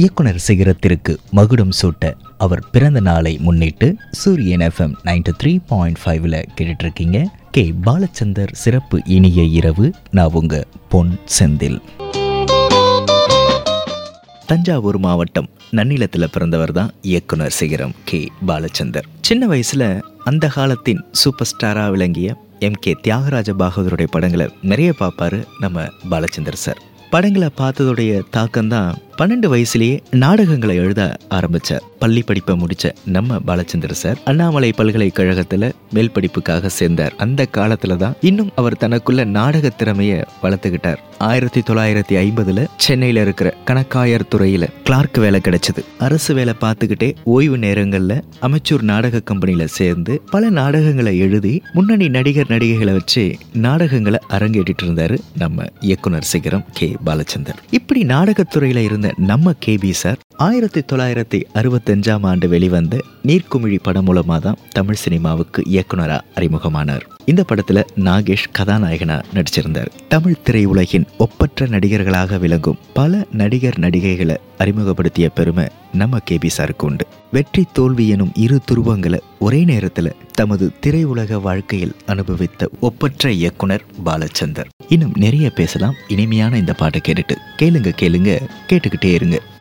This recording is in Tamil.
இயக்குனர் சிகரத்திற்கு மகுடம் சூட்ட அவர் பிறந்த நாளை முன்னிட்டு சூரியன் எஃப்எம் நைன்டி த்ரீ பாயிண்ட் ஃபைவ்ல கேட்டுட்டு இருக்கீங்க கே பாலச்சந்தர் சிறப்பு இனிய இரவு நான் உங்க பொன் செந்தில் தஞ்சாவூர் மாவட்டம் நன்னிலத்தில் பிறந்தவர் தான் இயக்குனர் சிகரம் கே பாலச்சந்தர் சின்ன வயசுல அந்த காலத்தின் சூப்பர் ஸ்டாரா விளங்கிய எம் கே தியாகராஜ பாகவதருடைய படங்களை நிறைய பார்ப்பாரு நம்ம பாலச்சந்தர் சார் படங்களை பார்த்ததுடைய தாக்கம் தான் பன்னெண்டு வயசுலேயே நாடகங்களை எழுத ஆரம்பிச்சார் பள்ளி படிப்பை முடிச்ச நம்ம பாலச்சந்தர் சார் அண்ணாமலை பல்கலைக்கழகத்துல மேல் படிப்புக்காக சேர்ந்தார் அந்த காலத்துல தான் இன்னும் அவர் தனக்குள்ள நாடக திறமைய வளர்த்துக்கிட்டார் ஆயிரத்தி தொள்ளாயிரத்தி ஐம்பதுல சென்னையில இருக்கிற கணக்காயர் துறையில கிளார்க் வேலை கிடைச்சது அரசு வேலை பார்த்துக்கிட்டே ஓய்வு நேரங்கள்ல அமைச்சூர் நாடக கம்பெனில சேர்ந்து பல நாடகங்களை எழுதி முன்னணி நடிகர் நடிகைகளை வச்சு நாடகங்களை அரங்கேற்றிட்டு இருந்தாரு நம்ம இயக்குனர் சிகரம் கே பாலச்சந்தர் இப்படி நாடகத்துறையில இருந்த நம்ம கேபி சார் ஆயிரத்தி தொள்ளாயிரத்தி அறுபத்தஞ்சாம் ஆண்டு வெளிவந்த நீர்க்குமிழி படம் மூலமா தான் தமிழ் சினிமாவுக்கு இயக்குனரா அறிமுகமானார் இந்த படத்துல நாகேஷ் கதாநாயகனா நடிச்சிருந்தார் தமிழ் திரையுலகின் ஒப்பற்ற நடிகர்களாக விளங்கும் பல நடிகர் நடிகைகளை அறிமுகப்படுத்திய பெருமை நம்ம கேபி சாருக்கு உண்டு வெற்றி தோல்வி எனும் இரு துருவங்களை ஒரே நேரத்துல தமது திரையுலக வாழ்க்கையில் அனுபவித்த ஒப்பற்ற இயக்குனர் பாலச்சந்தர் இன்னும் நிறைய பேசலாம் இனிமையான இந்த பாட்டை கேட்டுட்டு கேளுங்க கேளுங்க கேட்டுக்கிட்டே இருங்க